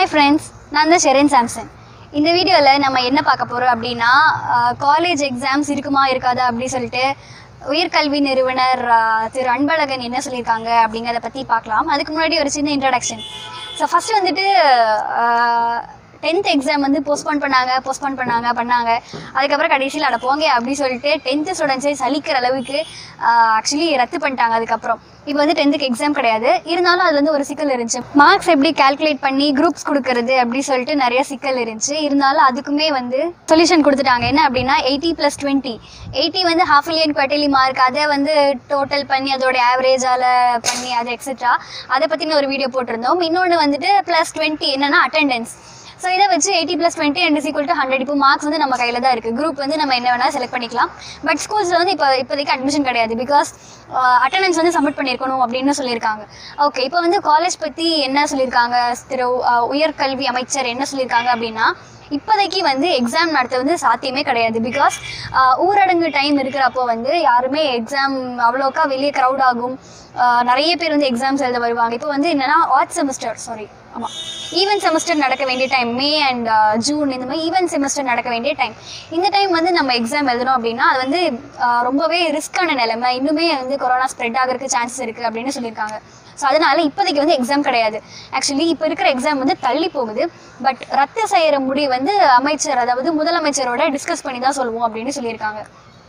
friends நான் தான் Sherin Samson இந்த வீடியோவில் நம்ம என்ன பார்க்க போகிறோம் அப்படின்னா காலேஜ் எக்ஸாம்ஸ் இருக்குமா இருக்காதா அப்படி சொல்லிட்டு உயர்கல்வி நிறுவனர் ஆஹ், திரு அன்பழகன் என்ன சொல்லியிருக்காங்க அப்படிங்கிறத பற்றி பார்க்கலாம் அதுக்கு முன்னாடி ஒரு சின்ன இன்ட்ரடக்ஷன் ஸோ ஃபஸ்ட்டு வந்துட்டு டென்த் எக்ஸாம் வந்து போஸ்ட்போன் பண்ணாங்க போஸ்ட்போன் பண்ணாங்க பண்ணாங்க அதுக்கப்புறம் கடைசியில் அட போங்க அப்படி சொல்லிட்டு டென்த்து ஸ்டூடெண்ட்ஸை சலிக்கிற அளவுக்கு ஆக்சுவலி ரத்து பண்ணிட்டாங்க அதுக்கப்புறம் இப்போ வந்து டென்த்துக்கு எக்ஸாம் கிடையாது இருந்தாலும் அது வந்து ஒரு சிக்கல் இருந்துச்சு மார்க்ஸ் எப்படி கால்குலேட் பண்ணி குரூப்ஸ் கொடுக்கறது அப்படி சொல்லிட்டு நிறைய சிக்கல் இருந்துச்சு இருந்தாலும் அதுக்குமே வந்து சொல்யூஷன் கொடுத்துட்டாங்க என்ன அப்படின்னா எயிட்டி ப்ளஸ் டுவெண்ட்டி எயிட்டி வந்து ஹாஃப் இயர் குவார்டர்லி மார்க் அதை வந்து டோட்டல் பண்ணி அதோட ஆவரேஜால் பண்ணி அது எக்ஸெட்ரா அதை பற்றின ஒரு வீடியோ போட்டிருந்தோம் இன்னொன்று வந்துட்டு ப்ளஸ் டுவெண்ட்டி என்னன்னா அட்டெண்டன்ஸ் ஸோ இதை வச்சு eighty plus twenty and equal to hundred இப்போ மார்க்ஸ் வந்து நம்ம கையில் தான் இருக்குது குரூப் வந்து நம்ம என்ன வேணால் செலக்ட் பண்ணிக்கலாம் பட் ஸ்கூல்ஸில் வந்து இப்போ இப்போதைக்கு அட்மிஷன் கிடையாது பிகாஸ் அட்டண்டன்ஸ் வந்து சப்மிட் பண்ணியிருக்கணும் அப்படின்னு சொல்லியிருக்காங்க ஓகே இப்போ வந்து காலேஜ் பற்றி என்ன சொல்லியிருக்காங்க திரு அஹ், உயர்கல்வி அமைச்சர் என்ன சொல்லியிருக்காங்க அப்படின்னா இப்போதைக்கு வந்து எக்ஸாம் நடத்த வந்து சாத்தியமே கிடையாது பிகாஸ் ஊரடங்கு டைம் இருக்கிறப்போ வந்து யாருமே எக்ஸாம் அவ்வளோக்கா வெளியே க்ரௌட் ஆகும் ஆஹ் நிறைய பேர் வந்து எக்ஸாம்ஸ் எழுத வருவாங்க இப்போ வந்து என்னன்னா ஆட் செமஸ்டர் சாரி ஆமாம் ஈவென்ட் செமஸ்டர் நடக்க வேண்டிய டைம் மே அண்ட் ஜூன் இந்த மாதிரி ஈவென்ட் செமஸ்டர் நடக்க வேண்டிய டைம் இந்த டைம் வந்து நம்ம எக்ஸாம் எழுதணும் அப்படின்னா அது வந்து ஆஹ் ரொம்பவே ரிஸ்க்கான நிலைமை இன்னுமே வந்து கொரோனா ஸ்ப்ரெட் ஆகிறதுக்கு சான்சஸ் இருக்குது அப்படின்னு சொல்லியிருக்காங்க ஸோ அதனால இப்போதைக்கு வந்து எக்ஸாம் கிடையாது ஆக்சுவலி இப்போ இருக்கிற எக்ஸாம் வந்து தள்ளி போகுது பட் ரத்து செய்கிற முடிவு வந்து அமைச்சர் அதாவது முதலமைச்சரோட டிஸ்கஸ் பண்ணி தான் சொல்லுவோம் அப்படின்னு சொல்லியிருக்காங்க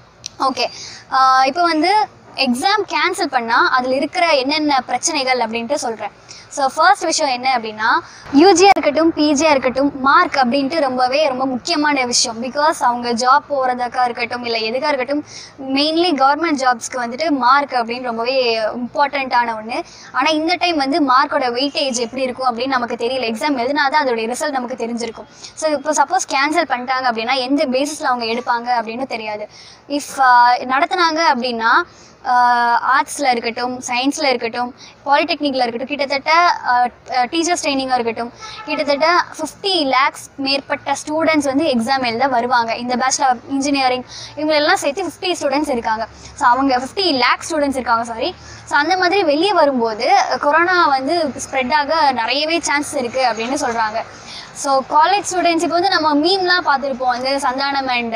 ஓகே இப்போ வந்து எக்ஸாம் கேன்சல் பண்ணால் அதில் இருக்கிற என்னென்ன பிரச்சனைகள் அப்படின்ட்டு சொல்கிறேன் ஸோ ஃபர்ஸ்ட் விஷயம் என்ன அப்படின்னா யூஜியாக இருக்கட்டும் பிஜியாக இருக்கட்டும் மார்க் அப்படின்ட்டு ரொம்பவே ரொம்ப முக்கியமான விஷயம் பிகாஸ் அவங்க ஜாப் போகிறதுக்கா இருக்கட்டும் இல்லை எதுக்காக இருக்கட்டும் மெயின்லி கவர்மெண்ட் ஜாப்ஸ்க்கு வந்துட்டு மார்க் அப்படின்னு ரொம்பவே இம்பார்ட்டண்ட்டான ஒன்று ஆனால் இந்த டைம் வந்து மார்க்கோட வெயிட்டேஜ் எப்படி இருக்கும் அப்படின்னு நமக்கு தெரியல எக்ஸாம் எழுதினா தான் அதோட ரிசல்ட் நமக்கு தெரிஞ்சிருக்கும் ஸோ இப்போ சப்போஸ் கேன்சல் பண்ணிட்டாங்க அப்படின்னா எந்த பேசிஸில் அவங்க எடுப்பாங்க அப்படின்னு தெரியாது இஃப் நடத்துனாங்க அப்படின்னா ஆர்ட்ஸில் இருக்கட்டும் சயின்ஸில் இருக்கட்டும் பாலிடெக்னிக்கில் இருக்கட்டும் கிட்டத்தட்ட டீச்சர்ஸ் ட்ரைனிங்காக இருக்கட்டும் கிட்டத்தட்ட ஃபிஃப்டி லேக்ஸ் மேற்பட்ட ஸ்டூடெண்ட்ஸ் வந்து எக்ஸாம் எழுத வருவாங்க இந்த பேச்சுலர் ஆஃப் இன்ஜினியரிங் இவங்களெல்லாம் சேர்த்து ஃபிஃப்டி ஸ்டூடெண்ட்ஸ் இருக்காங்க ஸோ அவங்க ஃபிஃப்டி லேக் ஸ்டூடெண்ட்ஸ் இருக்காங்க சாரி ஸோ அந்த மாதிரி வெளியே வரும்போது கொரோனா வந்து ஸ்ப்ரெட் ஆக நிறையவே சான்ஸ் இருக்குது அப்படின்னு சொல்கிறாங்க ஸோ காலேஜ் ஸ்டூடெண்ட்ஸ் இப்போ வந்து நம்ம மீம்லாம் பார்த்துருப்போம் வந்து சந்தானம் அண்ட்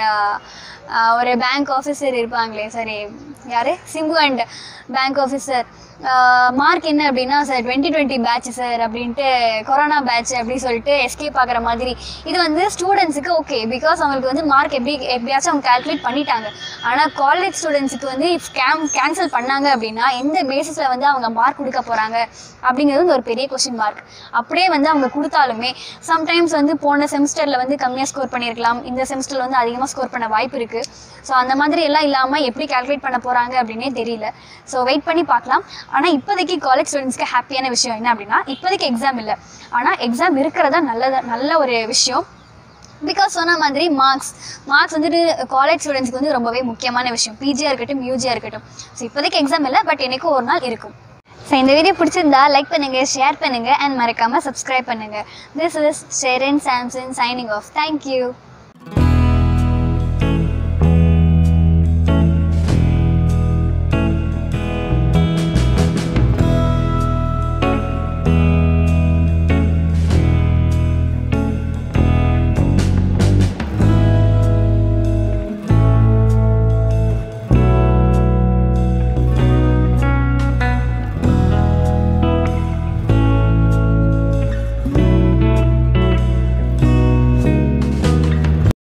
ஒரு பேங்க் ஆஃபீஸர் இருப்பாங்களே சரி யார் Simbu and bank officer mark என்ன அப்படின்னா sir twenty twenty batch sir அப்படின்ட்டு கொரோனா பேட்ச் அப்படி சொல்லிட்டு எஸ்கேப் ஆகிற மாதிரி இது வந்து ஸ்டூடெண்ட்ஸுக்கு ஓகே பிகாஸ் அவங்களுக்கு வந்து மார்க் எப்படி எப்படியாச்சும் அவங்க கால்குலேட் பண்ணிட்டாங்க ஆனால் காலேஜ் ஸ்டூடெண்ட்ஸுக்கு வந்து இஃப் கேம் கேன்சல் பண்ணாங்க அப்படின்னா எந்த பேசிஸில் வந்து அவங்க மார்க் கொடுக்க போகிறாங்க அப்படிங்கிறது வந்து ஒரு பெரிய கொஷின் மார்க் அப்படியே வந்து அவங்க கொடுத்தாலுமே சம்டைம்ஸ் வந்து போன செமஸ்டரில் வந்து கம்மியாக ஸ்கோர் பண்ணியிருக்கலாம் இந்த செமஸ்டரில் வந்து அதிகமாக ஸ்கோர் பண்ண வாய்ப்பு இருக்குது ஸோ அந்த மாதிரி எல்லாம் இல்லாமல் எப்படி கால்குலேட் பண்ண போகிறாங்க அப்படின்னே தெரியல ஸோ வெயிட் பண்ணி பார்க்கலாம் ஆனால் இப்போதைக்கு காலேஜ் ஸ்டூடெண்ட்ஸ்க்கு ஹாப்பியான விஷயம் என்ன அப்படின்னா இப்போதைக்கு எக்ஸாம் இல்லை ஆனால் எக்ஸாம் இருக்கிறதா நல்ல நல்ல ஒரு விஷயம் பிகாஸ் சொன்ன மாதிரி மார்க்ஸ் மார்க்ஸ் வந்துட்டு காலேஜ் ஸ்டூடெண்ட்ஸ்க்கு வந்து ரொம்பவே முக்கியமான விஷயம் பிஜியாக இருக்கட்டும் யூஜியாக இருக்கட்டும் ஸோ இப்போதைக்கு எக்ஸாம் இல்லை பட் எனக்கு ஒரு நாள் இருக்கும் ஸோ இந்த வீடியோ பிடிச்சிருந்தா லைக் பண்ணுங்க ஷேர் பண்ணுங்க அண்ட் மறக்காம சப்ஸ்கிரைப் பண்ணுங்க this is Sherin Samson signing off thank you